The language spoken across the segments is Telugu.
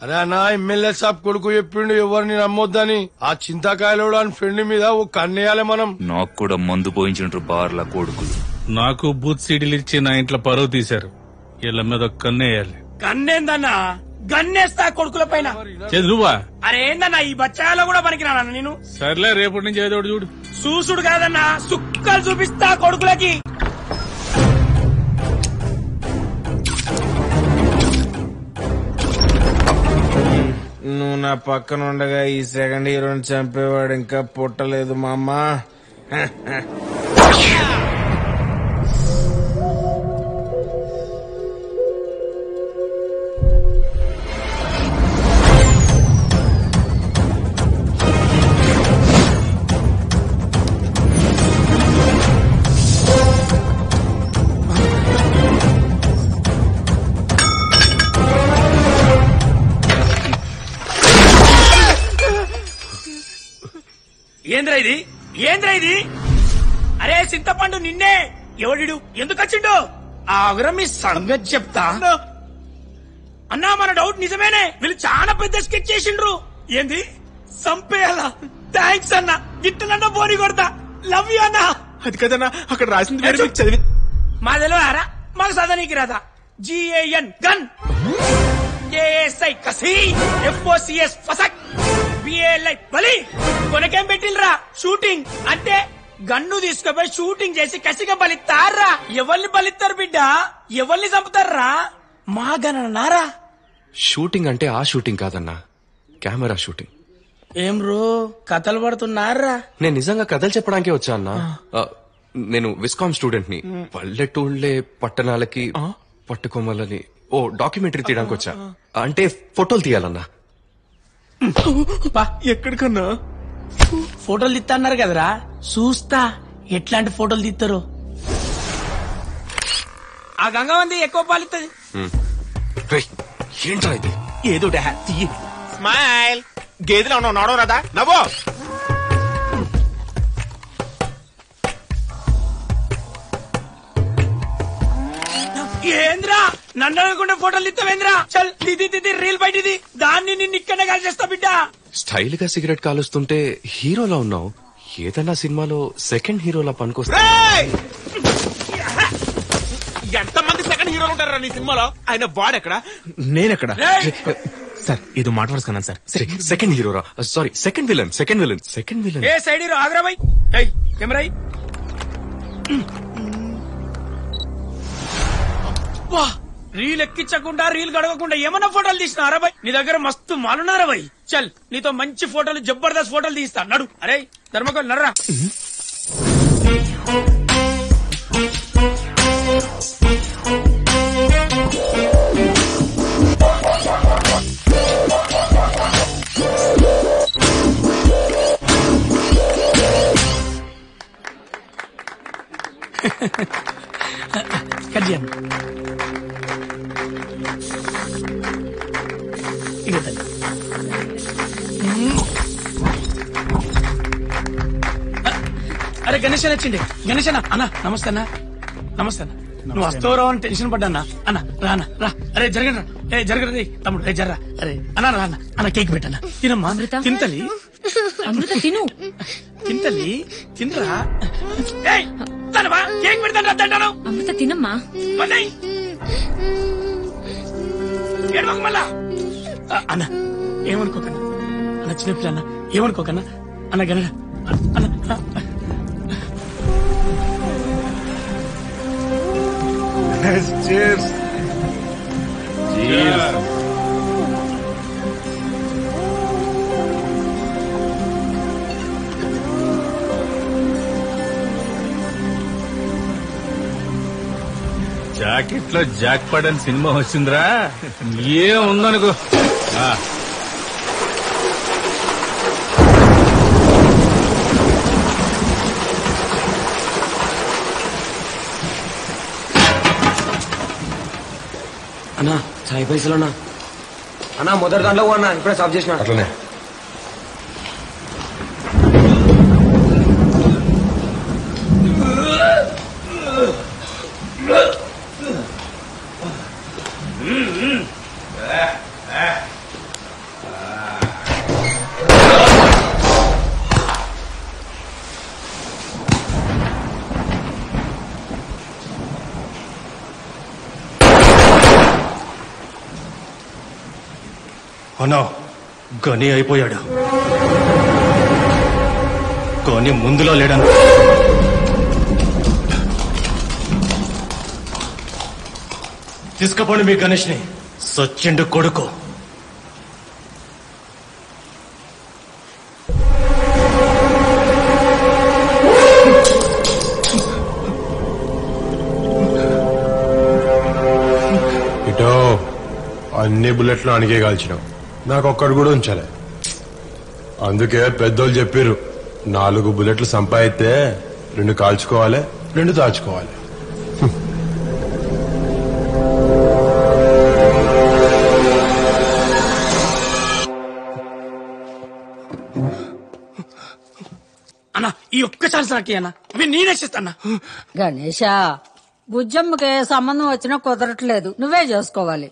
అరే అన్న ఎమ్మెల్యే సాబ్ కొడుకు చెప్పిండు ఎవరిని నమ్మొద్దని ఆ చింతకాయలోడు అని ఫ్రెండ్ మీద ఓ కన్నేయాలి మనం నాకు కూడా మందు పోయించుంటారు బార్ల కొడుకులు నాకు బూత్ సీడీలు ఇచ్చి నా ఇంట్లో పరువు తీశారు వీళ్ళ మీద కన్నేయాలి గన్నేందన్నా గన్నేస్తా కొడుకుల పైన చేదు నువ్వా అరే ఏందన్నా ఈ బచ్చాలో కూడా పనికిరానా నేను సర్లే రేపటి నుంచి ఏదో ఒకటి చూడు చూసుడు కాదన్నా సుక్కలు చూపిస్తా కొడుకులకి నువ్వు నా పక్కన ఉండగా ఈ సెకండ్ హీరోని చంపేవాడు ఇంకా పుట్టలేదు మా అమ్మ ఏంద్రా ఇది ఏంద్రా ఇది అరే చింతపండు నిన్నే ఎవడిడు ఎందుకు వచ్చిండు ఆ అగ్రం మీ సంగతి చెప్తా అన్నా మన డౌట్ నిజమేనే వీళ్ళు చాలా పెద్ద స్కెచ్ చేసిండ్రు ఏంది సంపేయాలా థ్యాంక్స్ అన్న గిట్టనన్న పోని కొడతా లవ్ యూ అన్నా అది కదన్నా అక్కడ రాసింది వేరే మీకు చదివి మా తెలియరా మాకు చదవనీకి రాదా జిఏఎన్ గన్ ఏఎస్ఐ కసి ఎఫ్ఓసిఎస్ ఫసక్ బిఏఎల్ఐ బలి కొనకేం పెట్టిల్రా షూటింగ్ అంటే గన్ను తీసుకుపోయి షూటింగ్ చేసి కసిగా బలిస్తారా ఎవరిని బలిస్తారు బిడ్డ ఎవరిని చంపుతారా మా గణనారా షూటింగ్ అంటే ఆ షూటింగ్ కాదన్నా కెమెరా షూటింగ్ ఏం రో కథలు పడుతున్నారా నేను నిజంగా కథలు చెప్పడానికే వచ్చా అన్నా ఆ, నేను విస్కామ్ స్టూడెంట్ ని పల్లెటూళ్ళే పట్టణాలకి పట్టుకోమలని ఓ డాక్యుమెంటరీ తీయడానికి వచ్చా అంటే ఫోటోలు తీయాలన్నా ఎక్కడికన్నా ఫోటోలు తీస్తున్నారు కదరా చూస్తా ఎట్లాంటి ఫోటోలు తీస్తారు ఆ గంగవంది ఎక్కువ పాలిస్తుంది రేయ్, ఏంట్రా ఇది ఏదో స్మైల్ గేదెలో ఉన్నావు నడవ రాదా నవ్వు ఏంద్రా నన్ను అనుకుంటే ఫోటోలు ఇస్తావేంద్రా చల్ ఇది ఇది రీల్ బయటిది దాన్ని నిన్ను ఇక్కడనే కలిసేస్తా బిడ్డ స్టైల్ గా సిగరెట్ కాలుస్తుంటే హీరోలా ఉన్నావు ఏదన్నా సినిమాలో సెకండ్ హీరోలా పనికొస్తా ఎంత మంది సెకండ్ హీరోలు ఉంటారా నీ సినిమాలో ఆయన వాడెక్కడ నేనెక్కడ రేయ్! సార్ ఏదో మాట వరుసకున్నాను సార్ సెకండ్ హీరోరా sorry second villain second villain second villain ఏ సైడ్ హీరో ఆగ్రా బై ఏయ్ కెమెరా అయ్. అబ్బా రీల్ ఎక్కించకుండా రీల్ గడవకుండా ఏమన్నా ఫోటోలు తీసిన అరబై నీ దగ్గర మస్తు మాలున్నారా బై చల్ నీతో మంచి ఫోటోలు జబర్దస్త్ ఫోటోలు తీస్తా నడు అరే ధర్మకోల్ నర్రా కట్ చేయండి ఇక తల్లి. అరే గణేష్ అన్న వచ్చిండి గణేష్ అన్న అన్న నమస్తే అన్న నమస్తే అన్న నువ్వు వస్తావు అని టెన్షన్ పడ్డా అన్న అన్న రా అన్న రా అరే జరగండి రా ఏ జరగదు తమ్ముడు ఏ జర్రా అరే అన్న రా అన్న అన్న కేక్ పెట్టన్న తినమ్మా తింతలి అమృత తిను తింతలి తినరా ఏయ్ తనవా కేక్ పెడతాను తింటాను అమృత తినమ్మా మళ్ళీ ఏడవకు మళ్ళా ఆ, అన్న ఏమనుకోకన్నా అన్న చిన్నపిల్ల అన్న ఏమనుకోకన్నా అన్న గనడ అన్న ఆ, జాకెట్ లో జాక్ పడని సినిమా వచ్చిందిరా ఏం ఉందనుకో ఆ, అన్నా చాయ్ పైసలు అన్నా అన్నా మొదటి దాంట్లో పో అన్నా ఇప్పుడే సాఫ్ చేసిన అట్లనే అన్నా గని అయిపోయాడు కానీ ముందులో లేడన్నా తీసుకుపోండి మీ గణేష్ని సచ్చిండు కొడుకు ఇటో అన్ని బుల్లెట్లు అనిగే కాల్చినావు నాకు ఒక్కడు కూడా ఉంచలే అందుకే పెద్దోళ్ళు చెప్పిర్రు నాలుగు బుల్లెట్లు సంపాదిస్తే రెండు కాల్చుకోవాలి రెండు దాచుకోవాలి అన్న ఈ ఒక్క ఛాన్స్ నాకే అన్న అవి నేనే చేస్తాను గణేష బుజ్జమ్మకి ఏ సంబంధం వచ్చినా కుదరట్లేదు నువ్వే చేసుకోవాలి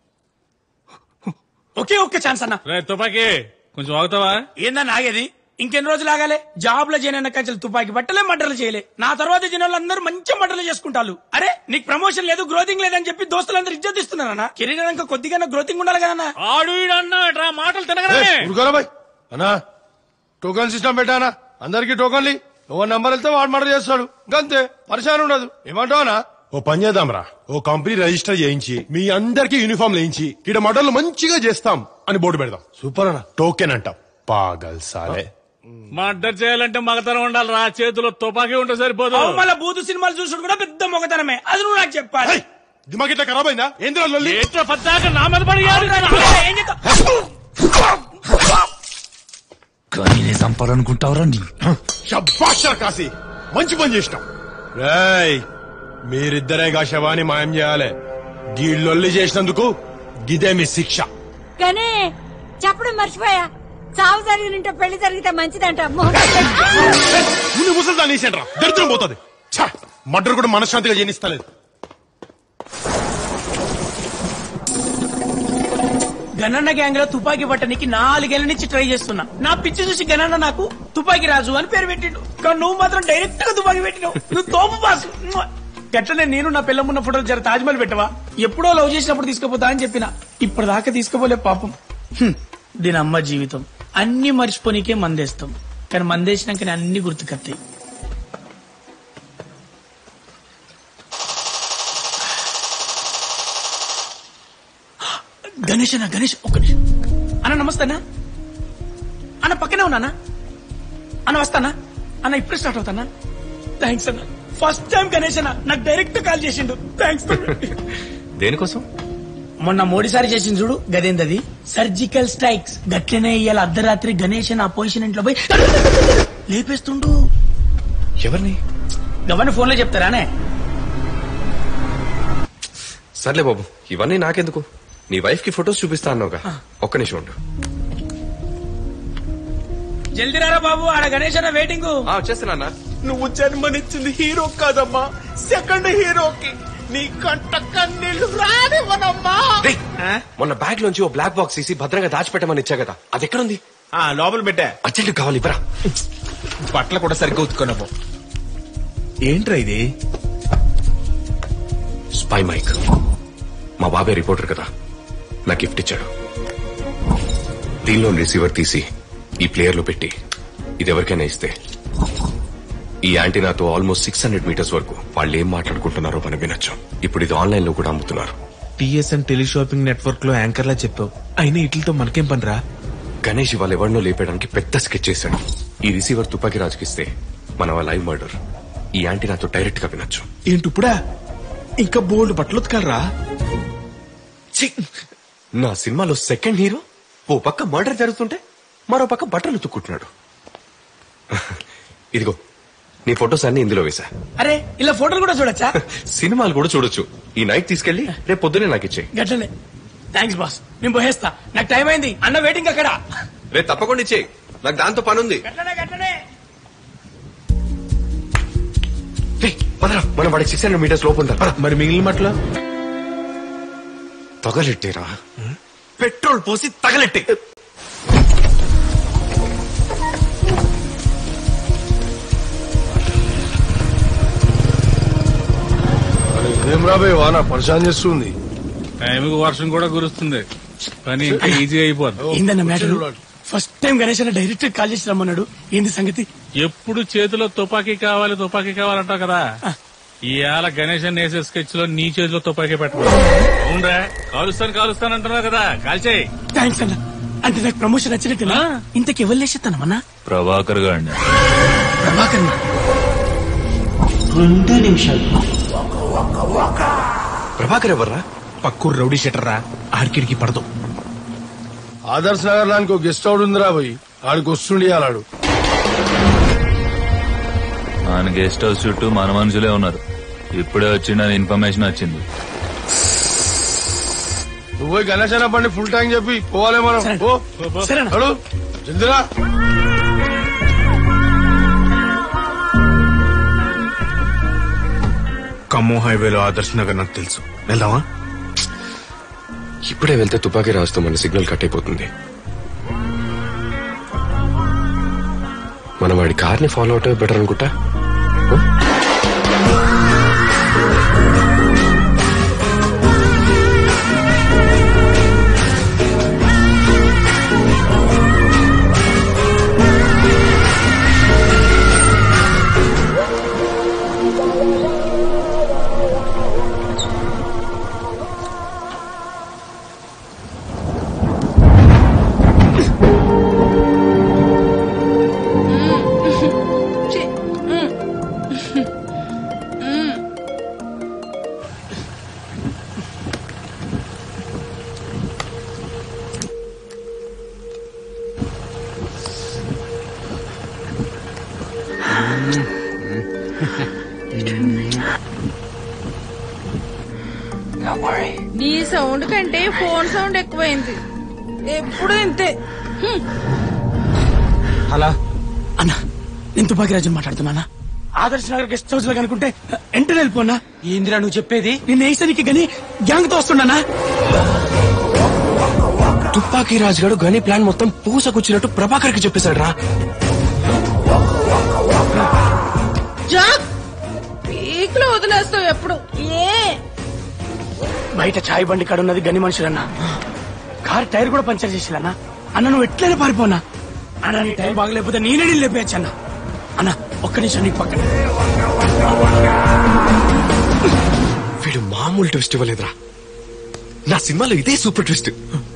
ఒకే ఒక్క ఛాన్స్ అన్న రే తుపాకీ కొంచెం ఆగుతావా ఏందన్న ఆగేది ఇంకెన్ని రోజులు ఆగాలి జాబ్ లో చేయనన్న కంచెలు తుపాకి బట్టలే మటలు చేయలే నా తర్వాత జనాలు అందరూ మంచి మటలు చేసుకుంటారు అరే నీకు ప్రమోషన్ లేదు గ్రోతింగ్ లేదని చెప్పి దోస్తులందరూ ఇజ్జత్ ఇస్తున్నారన్న కెరీర్ ఇంకా కొద్దిగా గ్రోతింగ్ ఉండాలి కదన్నా ఆడు ఈడు అన్నా మాటలు తినగలనే ఉరుకోరా బాయ్ అన్నా టోకన్ సిస్టమ్ పెట్టానా అందరికి టోకన్లు ఎవరి నంబర్ వెళ్తే వాడు మర్డర్ చేస్తాడు గంతే పరిశాన్ ఉండదు ఏమంటావనా ఓ పని చేద్దాంరా ఓ కంపెనీ రిజిస్టర్ చేయించి మీ అందరికి యూనిఫామ్ వేయించి ఇక్కడ మటన్లు మంచిగా చేస్తాం అని బోర్డు పెడదాం సూపర్ అన్న టోకెన్ అంటాం పాగల్ సాలే మర్డర్ చేయాలంటే మగతనం ఉండాలి రా చేతిలో తుపాకీ ఉంటే సరిపోదు అవు మళ్ళా బూతు సినిమాలు చూసుడు కూడా పెద్ద మొగతనమే అది నువ్వు నాకు చెప్పాలి దిమాగ్ ఇట్లా ఖరాబ్ అయిందా ఏంద్రా లొల్లి ఏంట్రా పద్దాక నా మీద పడి అవునా? ఏం చేద్దాం? కానీ నేను చంపాలనుకుంటావురా నీ షబ్బాష్ కాసి మంచి పని చేసినాం రేయ్ మీరిద్దరే గా శవాన్ని మాయం చేయాలి గీళ్ళొల్లి చేసినందుకు గిదే మీ శిక్ష కానీ చెప్పడం మర్చిపోయా చావు జరిగినంటే పెళ్లి జరిగితే మంచిదంట మొహం ముందు ముసలి దాన్ని వేసేయండి రా దరిద్రం పోతుంది మర్డర్ కూడా మనశ్శాంతిగా జనిస్తలేదు గణన్న గ్యాంగ్ లో తుపాకీ పట్టనికి నాలుగేళ్ల నుంచి ట్రై చేస్తున్నా నా పిచ్చి చూసి గణన్న నాకు తుపాకీ రాజు అని పేరు పెట్టిండు కానీ నువ్వు మాత్రం డైరెక్ట్ గా తుపాకీ పెట్టినావు నువ్వు తోపు పాసు గట్లనే నేను నా పిల్లమున్న ఫోటోలు జర తాజ్మహల్ పెట్టవా ఎప్పుడో లవ్ చేసినప్పుడు తీసుకుపోతా అని చెప్పిన ఇప్పటిదాకా తీసుకుపోలే పాపం హ్మ్. దీని అమ్మ జీవితం అన్ని మర్చిపోనికే మందేస్తాం కానీ మందేసినాకనే అన్ని గుర్తుకొస్తాయి గణేష్ అన్న గణేష్ ఒక్క నిమిషం అన్న నమస్తే అన్న అన్న పక్కనే ఉన్నానా అన్న వస్తానా అన్న ఇప్పుడు స్టార్ట్ అవుతానా థ్యాంక్స్ అన్న ఫస్ట్ టైం గణేష్ అన్న నాకు డైరెక్ట్ కాల్ చేసిండు థ్యాంక్స్ దేనికోసం మొన్న మోడీసారి చేసింది చూడు గదేందది సర్జికల్ స్ట్రైక్స్ గట్లనే ఇవాళ అర్ధరాత్రి గణేష్ నా పొజిషన్ ఇంట్లో పోయి లేపేస్తుండు ఎవరిని గవర్న ఫోన్ లో చెప్తారానే సర్లే బాబు ఇవన్నీ నాకెందుకు నీ వైఫ్ కి ఫొటోస్ చూపిస్తా అన్నావుగా ఒక్క నిమిషం ఉండు జల్దీ రారా బాబు ఆడ గణేష్ అన్న వెయిటింగ్ ఆ, వచ్చేస్తున్నా నువ్వు జన్మనిచ్చింది హీరో కాదమ్మా సెకండ్ హీరోకి నీ కంట కన్నీళ్లు రానివ్వనమ్మా రేయ్, మొన్న బ్యాగ్ లోంచి ఓ బ్లాక్ బాక్స్ తీసి భద్రంగా దాచిపెట్టమని ఇచ్చా కదా అది ఎక్కడుంది ఆ లోపల పెట్టా అర్జెంట్ కావాలి ఇవ్వరా బట్టలు కూడా సరిగ్గా ఉతుకున్నాము ఏంట్రా ఇది స్పై మైక్ మా బాబాయ్ రిపోర్టర్ కదా నా గిఫ్ట్ ఇచ్చాడు దీనిలో రిసీవర్ తీసి ఈ ప్లేయర్ లో పెట్టి ఇది ఎవరికైనా ఇస్తే ఈ యాంటీనాతో ఆల్మోస్ట్ సిక్స్ హండ్రెడ్ మీటర్స్ వరకు వాళ్ళు ఏం మాట్లాడుకుంటున్నారో మనం వినొచ్చు ఇప్పుడు ఇది ఆన్లైన్ లో కూడా అమ్ముతున్నారు టిఎస్ఎన్ టెలిషాపింగ్ నెట్వర్క్ లో యాంకర్ లా చెప్పావు అయినా ఇట్లతో మనకేం పనిరా గణేష్ ఇవాళ ఎవరినో లేపడానికి పెద్ద స్కెచ్ చేశాడు ఈ రిసీవర్ తుపాకీ రాజుకిస్తే మన లైవ్ మర్డర్ ఈ యాంటీనాతో డైరెక్ట్ గా వినొచ్చు ఏంటి ఇప్పుడా ఇంకా బోల్డ్ బట్టలు ఉతకాలరా ఛీ! నా సినిమాలో సెకండ్ హీరో ఓ పక్క మర్డర్ జరుగుతుంటే మరో పక్క బట్టలు ఉతుక్కుంటున్నాడు ఇదిగో నీ ఫొటోస్ అన్ని ఇందులో వేసా అరే ఇలా ఫోటోలు కూడా చూడొచ్చా సినిమాలు కూడా చూడొచ్చు ఈ నైట్ తీసుకెళ్లి రేపు పొద్దునే నాకు ఇచ్చేయి గట్లనే థ్యాంక్స్ బాస్ నేను పోయేస్తా నాకు టైం అయింది అన్న వెయిటింగ్ అక్కడ రేపు తప్పకుండా ఇచ్చేయి నాకు దాంతో పని ఉంది గట్లనే గట్లనే ఏయ్, పదరా మనం వాడికి సిక్స్ హండ్రెడ్ మీటర్స్ లోపు ఉందా మరి మిగిలిన బట్టలు తగలెట్టేరా పెట్రోల్ పోసి తగలెట్టే ఏం రాబోయే వాన పరిశాన్ చేస్తుంది టైంకి వర్షం కూడా కురుస్తుంది పని ఇంకా ఈజీ అయిపోద్ది ఏందన్న మ్యాటర్ ఫస్ట్ టైం గణేష్ అన్న డైరెక్ట్ కాల్ చేసి రమ్మన్నాడు ఏంది సంగతి ఎప్పుడు చేతిలో తుపాకీ కావాలి తుపాకీ కావాలంటావు కదా ఇవాళ గణేష్ వేసే స్కెచ్ లో నీ చేతిలో తుపాకీ పెట్టదు అవునరా కాలుస్తాను కాలుస్తాను అంటున్నావు కదా కాల్చేయి థ్యాంక్స్ అన్న అంటే నాకు ప్రమోషన్ వచ్చినట్టునా ఇంతకి ఎవరు లేచేస్తానమ్మన్నా ప్రభాకర్ గాడిని ప్రభాకర్ రెండు నిమిషాలు ప్రభాకర్ ఎవర్రా పక్కూరు రౌడీ షెటర్ రా ఆడికిడికి పడదు ఆదర్శ్ నగర్ లానికి ఒక గెస్ట్ హౌస్ ఉందిరా పోయి ఆడికి వస్తుండి అలాడు ఆయన గెస్ట్ హౌస్ చుట్టూ మన మనుషులే ఉన్నారు ఇప్పుడే వచ్చిందని ఇన్ఫర్మేషన్ వచ్చింది నువ్వు పోయి గణేష్ అన్న బండి ఫుల్ ట్యాంక్ చెప్పి పోవాలే మనం సరే. పో సరే అన్న. నడు జల్దిరా ఖమ్మం హైవేలో ఆదర్శ్ నగర్ నాకు తెలుసు వెళ్దామా ఇప్పుడే వెళ్తే తుపాకీ రాస్తూ మన సిగ్నల్ కట్ అయిపోతుంది మనం వాడి కార్ని ఫాలో అవటమే బెటర్ అనుకుంటా హ? నీ సౌండ్ కంటే ఫోన్ సౌండ్ ఎక్కువైంది ఎప్పుడు ఇంతే అలా అన్న నేను తుపాకి రాజు మాట్లాడుతున్నానా ఆదర్శ్ నగర్ గెస్ట్ హౌస్ లో కనుకుంటే ఎంటర్ వెళ్ళిపోనా ఏందిరా నువ్వు చెప్పేది నిన్న వేసానికి గని గ్యాంగ్ తో వస్తున్నానా తుపాకీ రాజుగాడు గని ప్లాన్ మొత్తం పూసకొచ్చినట్టు ప్రభాకర్ కి చెప్పేశాడు రా జాక్ పీక్ లో వదిలేస్తావు ఎప్పుడు ఏ బయట చాయ్ బండి కాడ ఉన్నది గని మనుషులన్నా కార్ టైర్ కూడా పంచర్ చేసిలన్నా అన్న నువ్వు ఎట్లయినా పారిపోనా అన్న నీ టైర్ బాగలేకపోతే నేనే నీళ్ళు లేపేయచ్చు అన్న అన్న ఒక్క నిమిషం నీకు పక్కన వీడు మామూలు ట్విస్ట్ ఇవ్వలేదురా నా సినిమాలో ఇదే సూపర్ ట్విస్ట్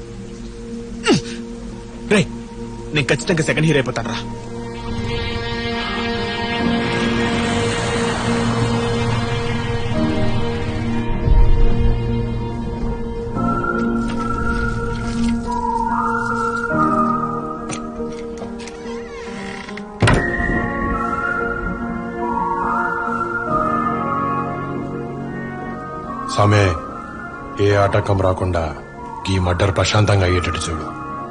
రే నేను ఖచ్చితంగా సెకండ్ హీరో అయిపోతాను రా సమే ఏ ఆటంకం రాకుండా ఈ మర్డర్ ప్రశాంతంగా అయ్యేటట్టు చూడు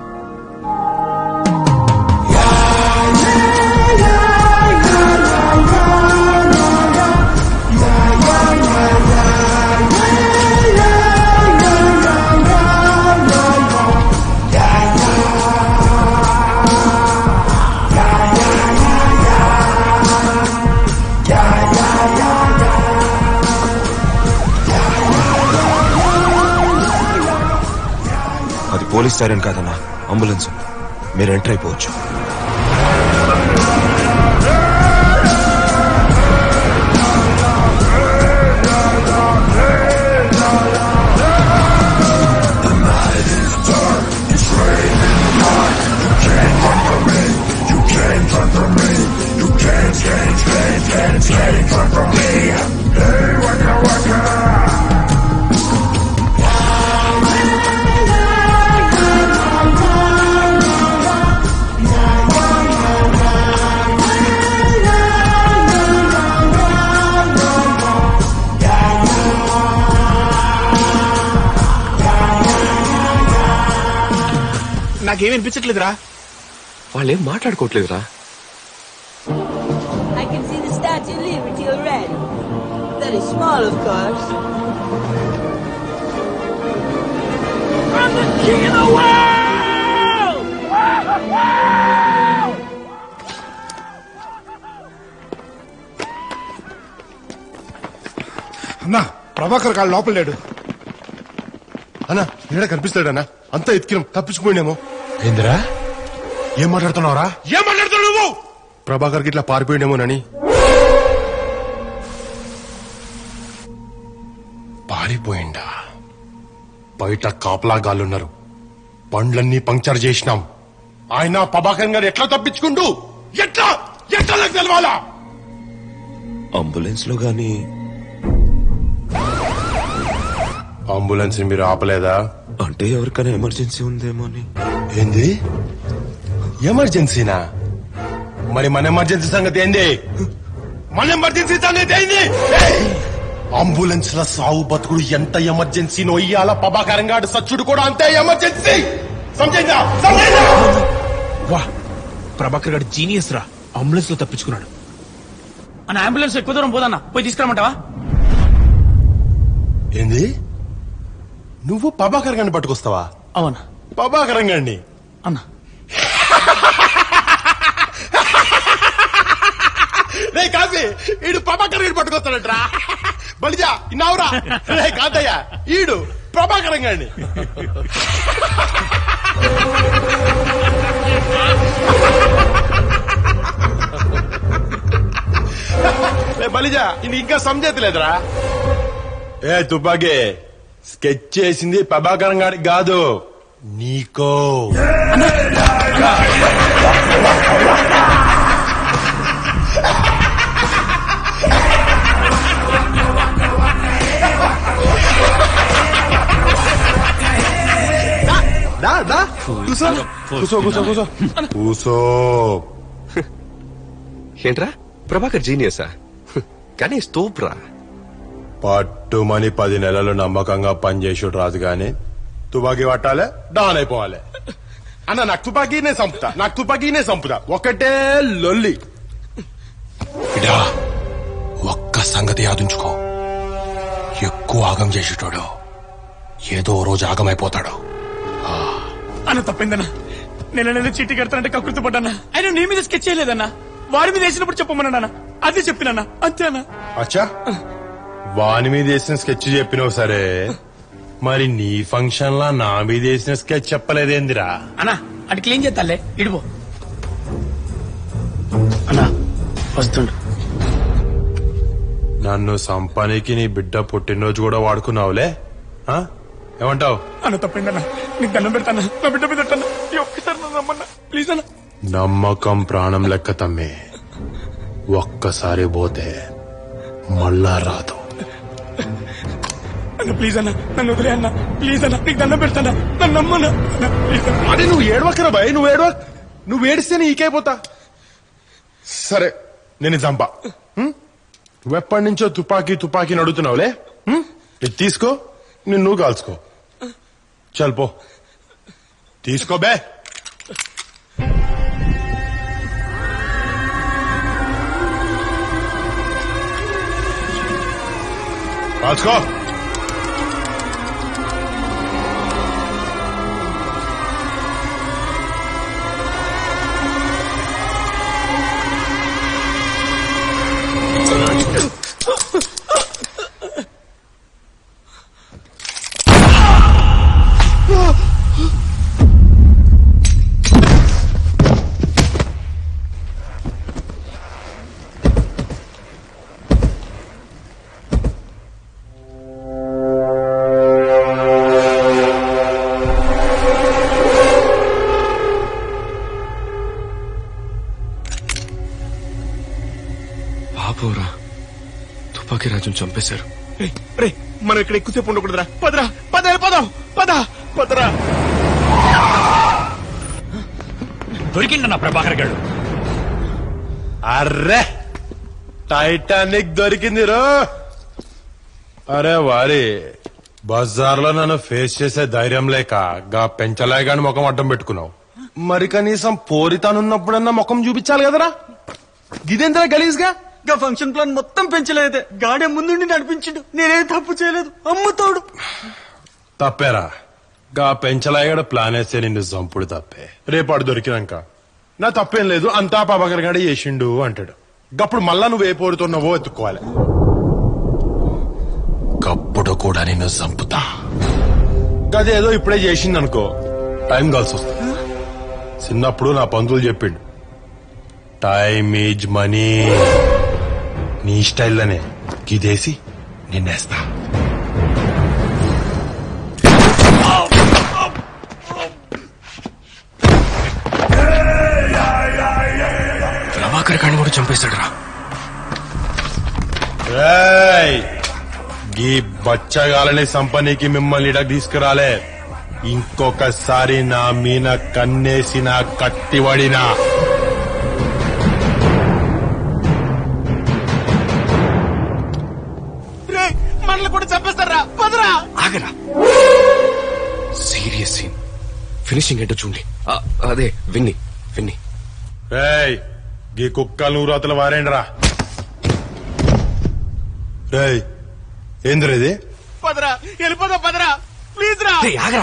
అది పోలీస్ సైరన్ కాదన్నా అంబులెన్స్ మీరు ఎంటర్ అయిపోవచ్చు నాకేం అనిపించట్లేదురా వాళ్ళేం మాట్లాడుకోవట్లేదురా I can see the Statue of Liberty already. Very small, of course. I'm the king of the world! అన్నా ప్రభాకర్ కాళ్ళు లోపల లేడు అన్నా ఇక్కడ కనిపిస్తాడన్నా అంతా ఎత్తికినాం తప్పించుకుపోయినేమో ఏందిరా ఏం మాట్లాడుతున్నావురా ఏం మాట్లాడుతున్నావు నువ్వు ప్రభాకర్ గిట్లా పారిపోయినేమోనని పారిపోయిండా బయట కాపలాగాళ్ళున్నారు బండ్లన్నీ పంక్చర్ చేసినాం ఆయన ప్రభాకర్ గారు ఎట్లా తప్పించుకుంటూ ఎట్లా ఎట్లా నాకు తెలవాలా అంబులెన్స్ లో గాని అంబులెన్స్ మీరు ఆపలేదా అంటే ఎవరికైనా ఎమర్జెన్సీ ఉందేమో అని ఏంది ఎమర్జెన్సీనా మరి మన ఎమర్జెన్సీ సంగతి ఏంది మన ఎమర్జెన్సీ సంగతి ఏంది అంబులెన్స్ ల సావు బతుకుడు ఎంత ఎమర్జెన్సీ నొయ్యాల ప్రభాకరం గాడు సచ్చుడు కూడా అంతే ఎమర్జెన్సీ సమజైందా సమజైందా వా ప్రభాకర్ గారు జీనియస్ రా అంబులెన్స్ లో తప్పించుకున్నాడు అన్న అంబులెన్స్ ఎక్కువ దూరం పోదన్నా పోయి తీసుకురమ్మంటావా ఏంది నువ్వు ప్రభాకర్ గారిని పట్టుకొస్తావా అవునా ప్రభాకరం గారిని అన్నా రే కాసి ఈడు ప్రభాకర్ గారిని పట్టుకొస్తాడట్రా బలిజా ఇన్నావురా రే కాదయ్యా ఈడు ప్రభాకరం గారిని రే బలిజా ఇది ఇంకా సంజేతలేదురా ఏ తుపాకీ స్కెచ్ చేసింది ప్రభాకరం గారికి కాదు నీకో దా దా కూసో కూసో కూసో కూసో కూసో ఏంట్రా ప్రభాకర్ జీనియసా కానీ స్తూప్రా పట్టుమని పది నెలలు నమ్మకంగా పనిచేసాడు రాజు గాని తుపాకీ పట్టాలే డాన్ అయిపోవాలి అన్న నాకు తుపాకీనే సంపుతా నాకు తుపాకీనే సంపుతా ఒకటే లొల్లి ఇడా ఒక్క సంగతి యాదుంచుకో ఎక్కువ ఆగం చేసేటోడు ఏదో ఓ రోజు ఆగమైపోతాడు అన్న తప్పిందన్నా నెల నెల చీటీ కడతానంటే కకృతి పడ్డానా ఆయన నీ మీద స్కెచ్ చేయలేదన్నా వాడి మీద వేసినప్పుడు చెప్పమన్నానా అది చెప్పినన్నా అంతేనా అచ్చా వాని మీద వేసిన స్కెచ్ చెప్పినావు సరే మరి నీ ఫంక్షన్ లా నా మీద వేసిన స్కెచ్ చెప్పలేదేందిరా అన్నా అటు క్లీన్ చేస్తాలే ఇడిపో అన్నా వస్తుండు నన్ను సంపానికి నీ బిడ్డ పుట్టినరోజు కూడా వాడుకున్నావులే ఆ? ఏమంటావు అన్న తప్పిందన్నా నీకు దండం పెడతానా నా బిడ్డ మీద పెట్టన్నా ఈ ఒక్కసారి నన్ను నమ్మన్నా ప్లీజ్ అన్న నమ్మకం ప్రాణం లెక్క తమ్మే ఒక్కసారి పోతే మళ్ళా రాదు అన్న ప్లీజ్ అన్న నన్ను వదిలే అన్న ప్లీజ్ అన్న నీకు దండం పెడతానా నన్ను నమ్మన్నా అన్న, ప్లీజ్ అన్న. అరే నువ్వు ఏడవకరా భయ్ నువ్వు ఏడవ నువ్వు ఏడిస్తే నీకైపోతా సరే నేను చంపా హ్మ్? నువ్వెప్పటి నుంచో తుపాకీ తుపాకీ నడుతున్నావులే హ్మ్? ఇది తీసుకో నిన్ను నువ్వు కాల్చుకో చల్ పో తీసుకో బే కాల్చుకో పాపోరా తుపాకీ రాజును చంపేశారు రేయ్, రేయ్, మనం ఇక్కడ ఎక్కువసేపు ఉండకూడదురా పదరా పద పదం పద పదరా దొరికిందన్న ప్రభాకర్ గారు అర్రే టైటానిక్ దొరికింది రో అరే వారి బజార్లో నన్ను ఫేస్ చేసే ధైర్యం లేక గా పెంచలే గాని ముఖం అడ్డం పెట్టుకున్నావు మరి కనీసం పోరితానున్నప్పుడన్నా ముఖం చూపించాలి కదరా గిదేంతరా గలీజ్గా గా ఫంక్షన్ ప్లాన్ మొత్తం పెంచలేదే గాడే ముందుండి నడిపించిండు నేనేం తప్పు చేయలేదు అమ్ముతాడు తప్పేరా గా పెంచలాయగడ ప్లాన్ వేస్తే నిన్ను చంపుడు తప్పే రేపాడు దొరికినాక నా తప్పేం లేదు అంతా పాపకర్ గడ చేసిండు అంటాడు గప్పుడు మళ్ళా నువ్వు ఏ పోరుతున్నావో ఎత్తుకోవాలి గప్పుడు కూడా నిన్ను చంపుతా గదేదో ఇప్పుడే చేసింది అనుకో టైం కలిసి వస్తుంది చిన్నప్పుడు నా పంతులు చెప్పిండు టైం ఈజ్ మనీ నీ స్టైల్లోనే గిదేసి నిన్నేస్తా ప్రభాకర్ కాని కూడా చంపేశాడు రా రేయ్! గీ బచ్చగాలని సంపనీకి మిమ్మల్ని ఇడకు తీసుకురాలే ఇంకొకసారి నా మీన కన్నేసిన కట్టివడినా మనల్ని కూడా చంపేస్తారా పదరా ఆగరా సీరియస్ సీన్ ఫినిషింగ్ ఏంటో చూడండి ఆ, అదే విన్ని విన్ని రేయ్ గీ కుక్కలు నూరాతలు వారేండ్రా రేయ్ ఏంద్ర ఇది పదరా వెళ్ళిపోదా పదరా ప్లీజ్ రా ఆగరా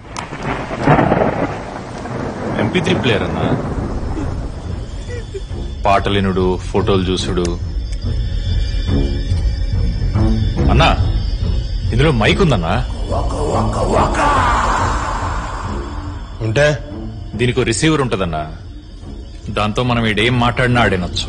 ఎంపీ త్రీ ప్లేయర్ అన్నా పాటలినుడు ఫోటోలు చూసుడు అన్నా ఇందులో మైక్ ఉందన్నా ఉంటే దీనికి రిసీవర్ ఉంటదన్నా దాంతో మనం ఈడేం మాట్లాడినా ఆడేనొచ్చు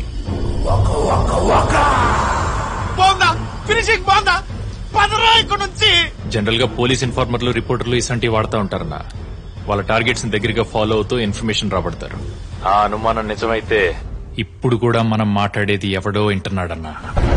బాగుందా ఫినిషింగ్ బాగుందా పదరా ఇక్కడ నుంచి జనరల్ గా పోలీస్ ఇన్ఫార్మర్లు రిపోర్టర్లు ఇసంటివి వాడుతూ ఉంటారన్నా వాళ్ళ టార్గెట్స్ దగ్గరగా ఫాలో అవుతూ ఇన్ఫర్మేషన్ రాబడతారు ఆ అనుమానం నిజమైతే ఇప్పుడు కూడా మనం మాట్లాడేది ఎవడో వింటున్నాడన్నా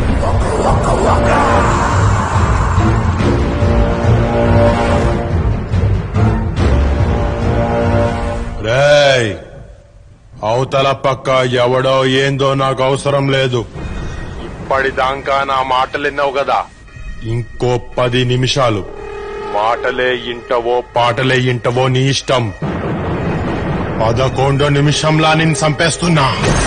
రేయ్ అవతల పక్క ఎవడో ఏందో నాకు అవసరం లేదు ఇప్పటిదాకా నా మాటలు విన్నావు కదా ఇంకో పది నిమిషాలు మాటలే ఇంటవో పాటలే ఇంటవో నీ ఇష్టం పదకొండో నిమిషంలా నేను చంపేస్తున్నా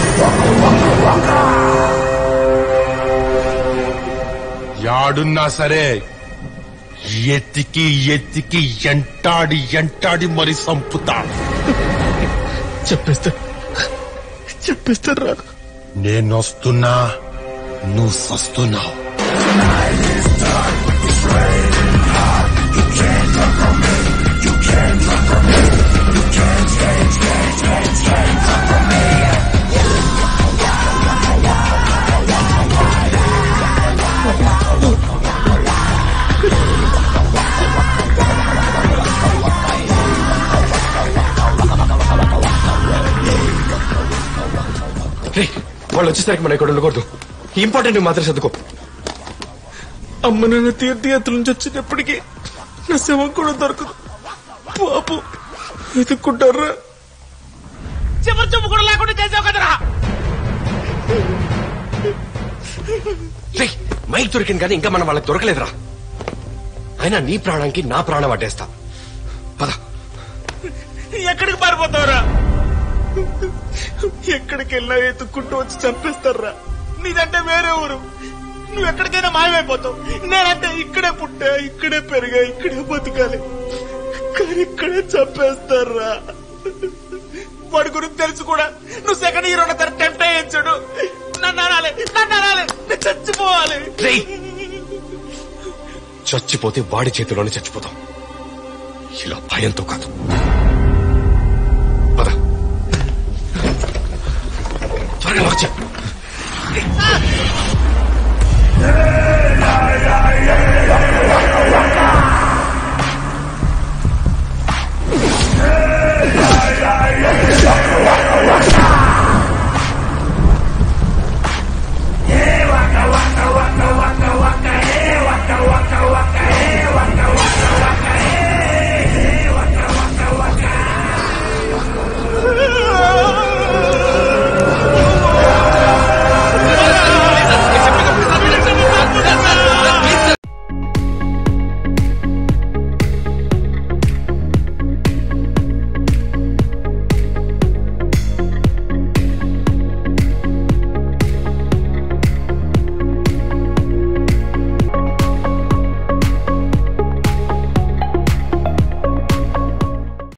యాడున్నా సరే ఎత్తికి ఎత్తికి ఎంటాడి ఎంటాడి మరి సంపుతా చెప్పేస్తా చెప్పేస్తారా నేనొస్తున్నా నువ్వు సస్తున్నావు రే వాళ్ళు వచ్చేసరికి మనం ఇక్కడ ఉండకూడదు ఇంపార్టెంట్ మాత్రం చదువుకో అమ్మ నాన్న తీర్థయాత్ర నుంచి వచ్చేటప్పటికి నా శవం కూడా దొరకదు పాపు వెతుక్కుంటారా చివరి చూపు కూడా లేకుండా చేసావు కదరా రే మైక్ దొరికింది కానీ ఇంకా మనం వాళ్ళకి దొరకలేదురా అయినా నీ ప్రాణానికి నా ప్రాణం అడ్డేస్తా పద ఎక్కడికి పారిపోతావురా ఎక్కడికి వెళ్ళా ఎత్తుక్కుంటూ వచ్చి చంపేస్తారా నీదంటే వేరే ఊరు నువ్వు ఎక్కడికైనా మాయమైపోతావు నేనంటే ఇక్కడే పుట్టా ఇక్కడే పెరిగా ఇక్కడే బతకాలి కానీ ఇక్కడే చంపేస్తారా వాడి గురించి తెలుసు కూడా నువ్వు సెకండ్ హీరో తన టెంప్ట్ అయ్యించాడు నన్ను అనాలి నన్ను అనాలి నేను చచ్చిపోవాలి రేయ్ చచ్చిపోతే వాడి చేతిలోనే చచ్చిపోతాం ఇలా భయంతో కాదు పద త్వరగా వచ్చా ఆ!